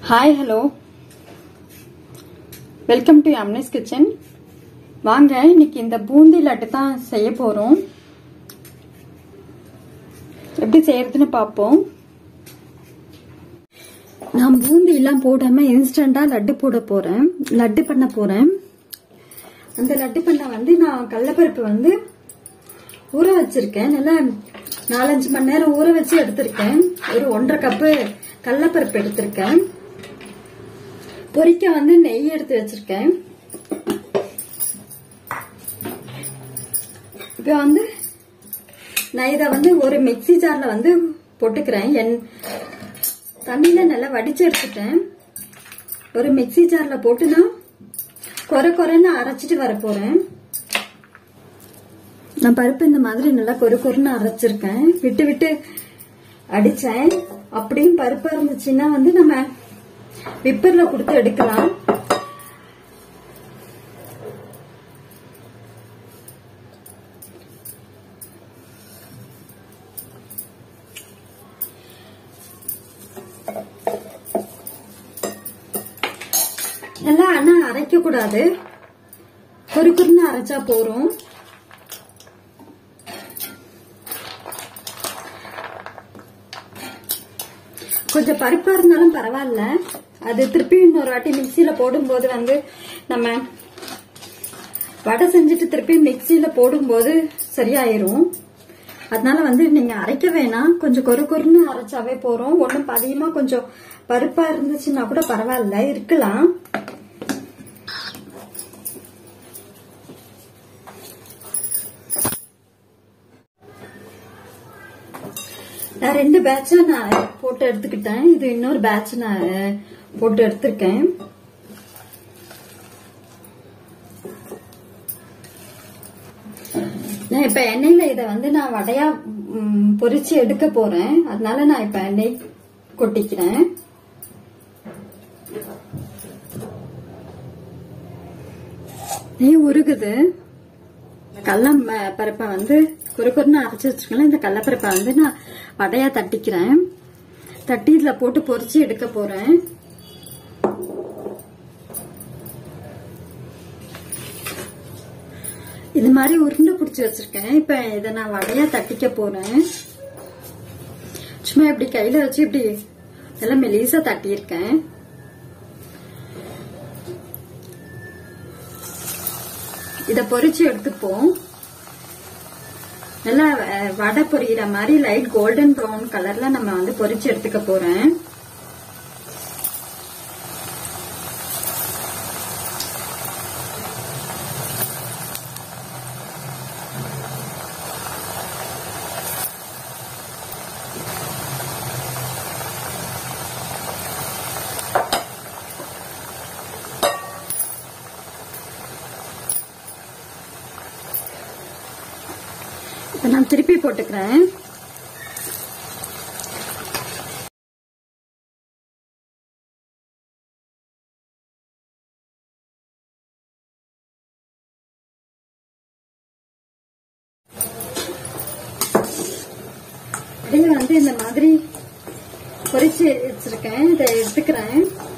hi hello welcome to Amnis kitchen வாங்க இன்னைக்கு இந்த பூந்தி லட்டு தான் செய்ய போறோம் எப்படி செய்யறதுன்னு பார்ப்போம் நான் பூந்தி எல்லாம் போடாம இன்ஸ்டண்டா லட்டு போட போறேன் லட்டு பண்ண போறேன் அந்த லட்டு பண்ண வந்து நான் கடலப்பருப்பு வந்து ஊற வச்சிருக்கேன் நல்லா நாலஞ்சு மணி நேரம் ஊற வச்சு எடுத்திருக்கேன் ஒரு ஒன்றரை கப்பு கடலப்பருப்பு எடுத்திருக்கேன் பொரிக்க வந்து நெய் எடுத்து வச்சிருக்கேன் இப்போ வந்து நான் இதை வந்து ஒரு மிக்சி ஜார்ல வந்து போட்டுக்கிறேன் என் தண்ணியில நல்லா வடிச்சு எடுத்துட்டேன் ஒரு மிக்சி ஜார்ல போட்டு நான் குறை குறைன்னு அரைச்சிட்டு வர போறேன் நான் பருப்பு இந்த மாதிரி நல்லா கொரு கொருன்னு அரைச்சிருக்கேன் விட்டு விட்டு அடிச்சேன் அப்படியும் பருப்பா இருந்துச்சுன்னா வந்து நம்ம விப்பர்ல கொடுத்து எடுக்கலாம் நல்லா ஆனா அரைக்க கூடாது கொரு கொருன்னு அரைச்சா போறோம் கொஞ்சம் பருப்பா இருந்தாலும் பரவாயில்ல அது திருப்பி இன்னொரு வாட்டி மிக்சியில போடும்போது வந்து நம்ம வடை செஞ்சுட்டு திருப்பி மிக்சியில போடும்போது சரியாயிரும் அதனால வந்து நீங்க அரைக்க வேணாம் கொஞ்சம் கொரு கொருன்னு அரைச்சாவே போறோம் ஒன்றும் அதிகமா கொஞ்சம் பருப்பா இருந்துச்சுன்னா கூட பரவாயில்ல இருக்கலாம் நான் ரெண்டு பேட்சா நான் போட்டு எடுத்துக்கிட்டேன் இது இன்னொரு பேட்ச் நான் போட்டு எடுத்திருக்கேன் நான் இப்ப எண்ணெயில இத வந்து நான் வடையா ம், பொரிச்சு எடுக்க போறேன் அதனால நான் இப்ப எண்ணெய் கொட்டிக்கிறேன் நெய் உருகுது கடல பருப்பை வந்து குறு குறுன்னு அரைச்சி வச்சிருக்கேன் இந்த கடலப்பருப்பை வந்து நான் வடையா தட்டிக்கிறேன் தட்டி இதுல போட்டு பொரிச்சு எடுக்க போறேன் இது மாதிரி உருண்டை பிடிச்சி வச்சிருக்கேன் இப்ப இத நான் வடையா தட்டிக்க போறேன் சும்மா இப்படி கையில வச்சு இப்படி எல்லாம் மெலிசா தட்டியிருக்கேன் இத பொரிச்சு எடுத்துப்போம் நல்லா அஹ், வடை பொரியிற மாதிரி லைட் கோல்டன் ப்ரௌன் கலர்ல நம்ம வந்து பொரிச்சு எடுத்துக்க போறேன் இப்ப நான் திருப்பி போட்டுக்கிறேன் இடையில வந்து இந்த மாதிரி பொரிச்சு வச்சிருக்கேன் இதை எடுத்துக்கிறேன்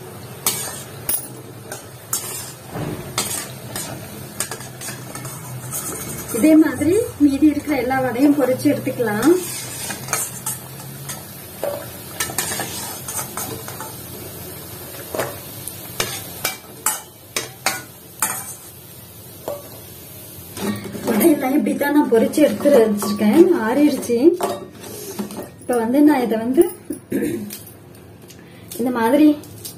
இதே மாதிரி மீதி இருக்கிற எல்லா வடையும் பொரிச்சு எடுத்துக்கலாம் வடையெல்லாம் இப்படித்தான் நான் பொரிச்சு எடுத்து வச்சிருக்கேன் ஆறிடுச்சு இப்ப வந்து நான் இதை வந்து இந்த மாதிரி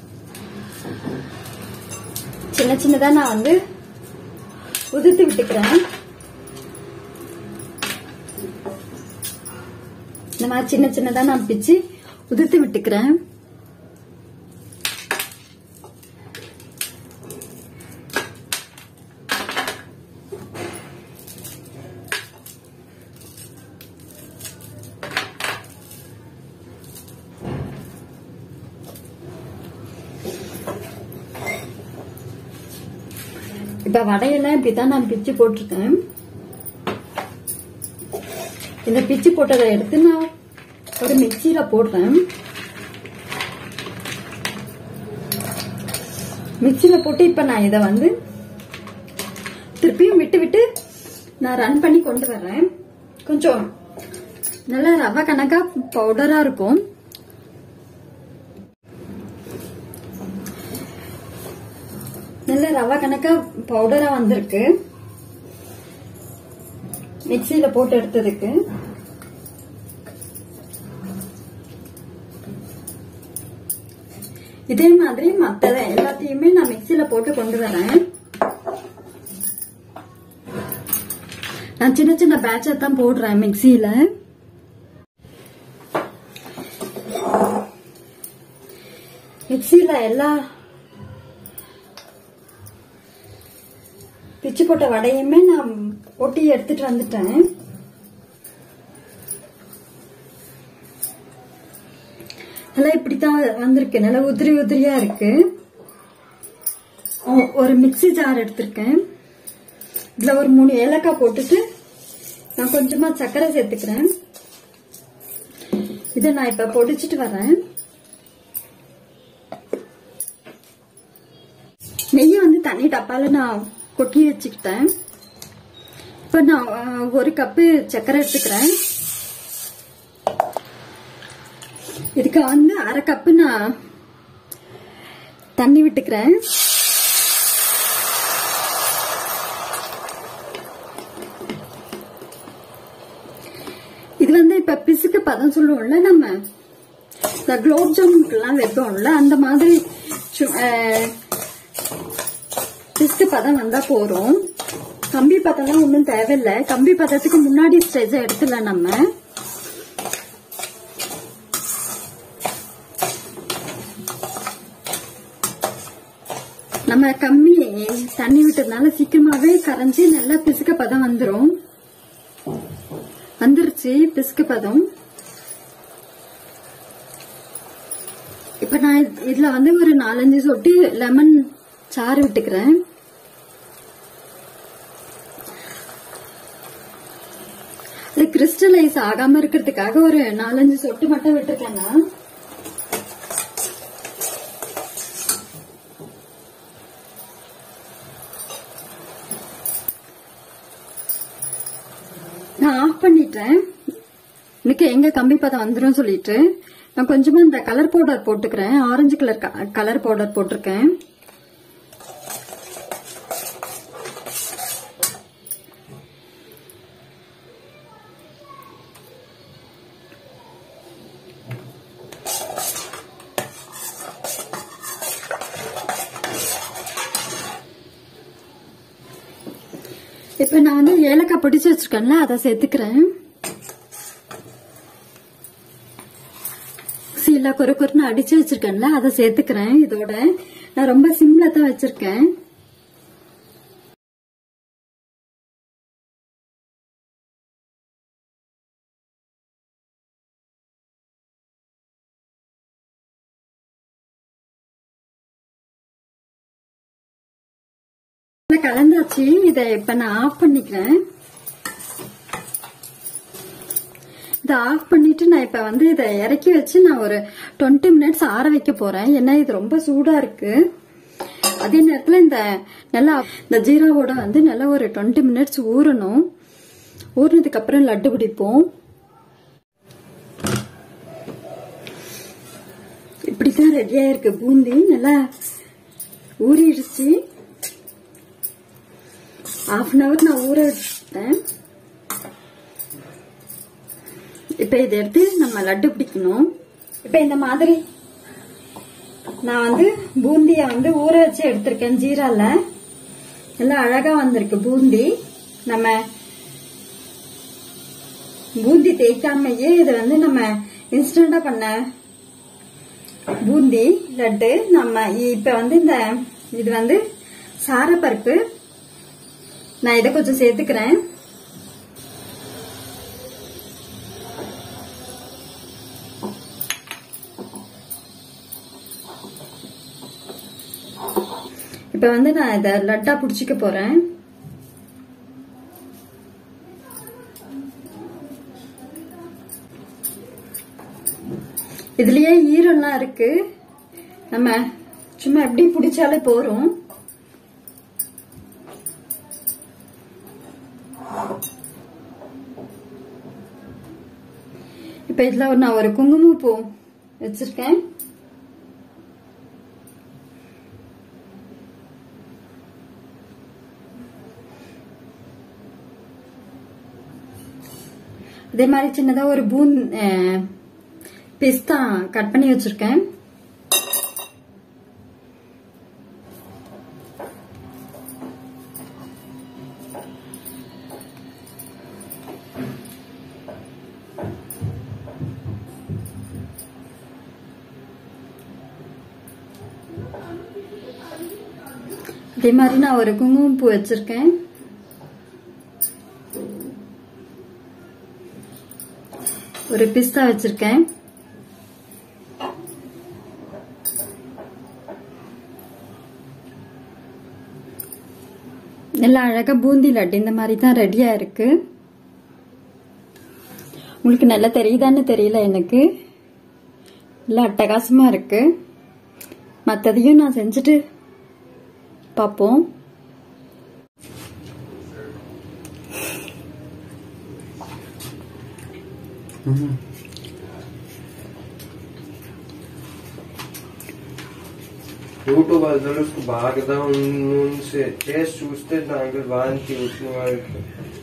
சின்ன சின்னதா நான் வந்து உதிர்த்து விட்டுக்கிறேன் இந்த மாதிரி சின்ன சின்னதா நான் பிச்சு உதிர்த்து விட்டுக்கிறேன் இப்ப வடையெல்லாம் இப்படித்தான் நான் பிச்சு போட்டிருக்கேன் இந்த பிச்சு போட்டதை எடுத்து நான் ஒரு மிக்சியில போடுறேன் மிக்சியில போட்டு இப்ப நான் இதை வந்து திருப்பியும் விட்டு விட்டு நான் ரன் பண்ணி கொண்டு வர்றேன் கொஞ்சம் நல்லா ரவை கணக்கா பவுடரா இருக்கும் நல்ல ரவை கணக்கா பவுடரா வந்திருக்கு மிக்சியில போட்டு எடுத்ததுக்கு இதே மாதிரி மத்த எல்லாத்தையுமே நான் மிக்சியில போட்டு கொண்டு வரேன் நான் சின்ன சின்ன பேட்சா தான் போடுறேன் மிக்சியில மிக்சியில எல்லா பிச்சு போட்ட வடையுமே நான் ஒட்டி எடுத்துட்டு வந்துட்டேன் நல்லா இப்படித்தான் வந்திருக்கு நல்லா உதிரி உதிரியா இருக்கு ஒ- ஒரு மிக்ஸி ஜார் எடுத்திருக்கேன் இதுல ஒரு மூணு ஏலக்காய் போட்டுட்டு நான் கொஞ்சமா சர்க்கரை சேர்த்துக்கிறேன் இதை நான் இப்ப பொடிச்சிட்டு வரேன் நெய்யை வந்து தண்ணி டப்பால நான் கொட்டி வச்சுக்கிட்டேன் இப்போ நான் அஹ், ஒரு கப்பு சர்க்கரை எடுத்துக்கிறேன் இதுக்கு வந்து அரை கப்பு நான் தண்ணி விட்டுக்கிறேன் இது வந்து இப்ப பிசுக்கு பதம் சொல்லுவோம்ல நம்ம இந்த குலோப் ஜாமுன்க்கெல்லாம் வைப்போம்ல அந்த மாதிரி சு- அஹ், பிஸ்கு பதம் வந்தா போறோம் கம்பி பதம்லாம் ஒன்றும் தேவையில்லை கம்பி பதத்துக்கு முன்னாடி ஸ்டேஜ எடுத்துல நம்ம நம்ம கம்மி தண்ணி விட்டதுனால சீக்கிரமாவே கரைஞ்சி நல்லா பிசுக்க பதம் வந்துரும் வந்துருச்சு பிசுக்கு பதம் இப்ப நான் இது- இதுல வந்து ஒரு நாலஞ்சு சொட்டு லெமன் சாறு விட்டுக்கிறேன் அது கிறிஸ்டலைஸ் ஆகாம இருக்கிறதுக்காக ஒரு நாலஞ்சு சொட்டு மட்டும் விட்டுருக்கேன்னா நான் ஆஃப் பண்ணிட்டேன் எனக்கு எங்க கம்பி பதம் வந்துரும் சொல்லிட்டு நான் கொஞ்சமா இந்த கலர் பவுடர் போட்டுக்கிறேன் ஆரஞ்சு கலர் கலர் பவுடர் போட்டிருக்கேன் இப்ப நான் வந்து ஏலக்காய் பிடிச்சு வச்சிருக்கேன்ல அதை சேர்த்துக்கிறேன் சீலா குறு குறுன்னு அடிச்சு வச்சிருக்கேன்ல அதை சேர்த்துக்கிறேன் இதோட நான் ரொம்ப சிம்ல தான் வச்சிருக்கேன் நல்லா கலந்தாச்சு இதை இப்ப நான் ஆஃப் பண்ணிக்கிறேன் இதை ஆஃப் பண்ணிட்டு நான் இப்ப வந்து இதை இறக்கி வச்சு நான் ஒரு டுவெண்ட்டி மினிட்ஸ் ஆற வைக்க போறேன் ஏன்னா இது ரொம்ப சூடா இருக்கு அதே நேரத்துல இந்த நல்லா இந்த ஜீராவோட வந்து நல்லா ஒரு டுவெண்ட்டி மினிட்ஸ் ஊறணும் ஊறினதுக்கு அப்புறம் லட்டு பிடிப்போம் இப்படிதான் ரெடியா இருக்கு பூந்தி நல்லா ஊறிடுச்சு ஹாஃப் அன் அவர் நான் ஊற வச்சுட்டேன் இப்ப இதை எடுத்து நம்ம லட்டு பிடிக்கணும் இப்ப இந்த மாதிரி நான் வந்து பூந்திய வந்து ஊற வச்சு எடுத்திருக்கேன் ஜீரால நல்லா அழகா வந்திருக்கு பூந்தி நம்ம பூந்தி தேய்க்காமையே இதை வந்து நம்ம இன்ஸ்டண்டா பண்ண பூந்தி லட்டு நம்ம இப்ப வந்து இந்த இது வந்து சாரப்பருப்பு நான் இதை கொஞ்சம் சேர்த்துக்கிறேன் இப்ப வந்து நான் இத லட்டா புடிச்சுக்க போறேன் இதுலயே ஈரம்லாம் இருக்கு நம்ம சும்மா எப்படி பிடிச்சாலே போறோம் இப்ப இதுல ஒரு- நான் ஒரு குங்குமப்பூ வச்சிருக்கேன் அதே மாதிரி சின்னதா ஒரு பூன் பிஸ்தா கட் பண்ணி வச்சிருக்கேன் அதே மாதிரி நான் ஒரு குங்குமம் பூ வச்சிருக்கேன் ஒரு பிஸ்தா வச்சிருக்கேன் நல்லா அழகா பூந்தி லட்டு இந்த மாதிரி தான் ரெடியா இருக்கு உங்களுக்கு நல்லா தெரியுதான்னு தெரியல எனக்கு நல்லா அட்டகாசமா இருக்கு மற்றதையும் நான் செஞ்சுட்டு பார்ப்போம் యూట్యూబ్ అసలు బాగా నుంచి చేసి చూస్తే దాంట్లో వానికి వచ్చిన వారికి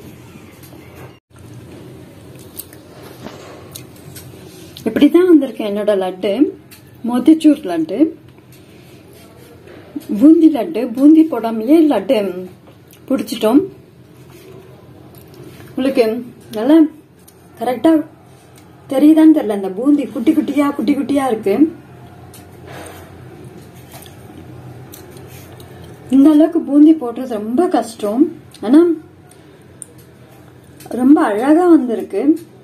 இப்படிதான் வந்திருக்கு என்னோட லட்டு மொத்திச்சூர் லட்டு பூந்தி லட்டு பூந்தி போடாமையே லட்டு பிடிச்சிட்டோம் உங்களுக்கு நல்லா கரெக்டா தெரியுதான்னு தெரியல அந்த பூந்தி குட்டி குட்டியா குட்டி குட்டியா இருக்கு இந்த அளவுக்கு பூந்தி போடுறது ரொம்ப கஷ்டம் ஆனா ரொம்ப அழகா வந்திருக்கு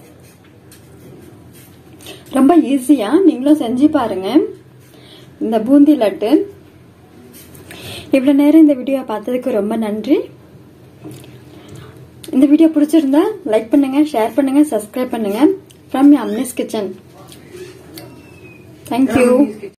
ரொம்ப ஈஸியா நீங்களும் செஞ்சு பாருங்க இந்த பூந்தி லட்டு இவ்வளவு நேரம் இந்த வீடியோ பார்த்ததுக்கு ரொம்ப நன்றி இந்த வீடியோ பிடிச்சிருந்தா லைக் பண்ணுங்க ஷேர் பண்ணுங்க சப்ஸ்கிரைப் பண்ணுங்க ஃப்ரம் அம்னிஸ் கிச்சன் தேங்க்யூ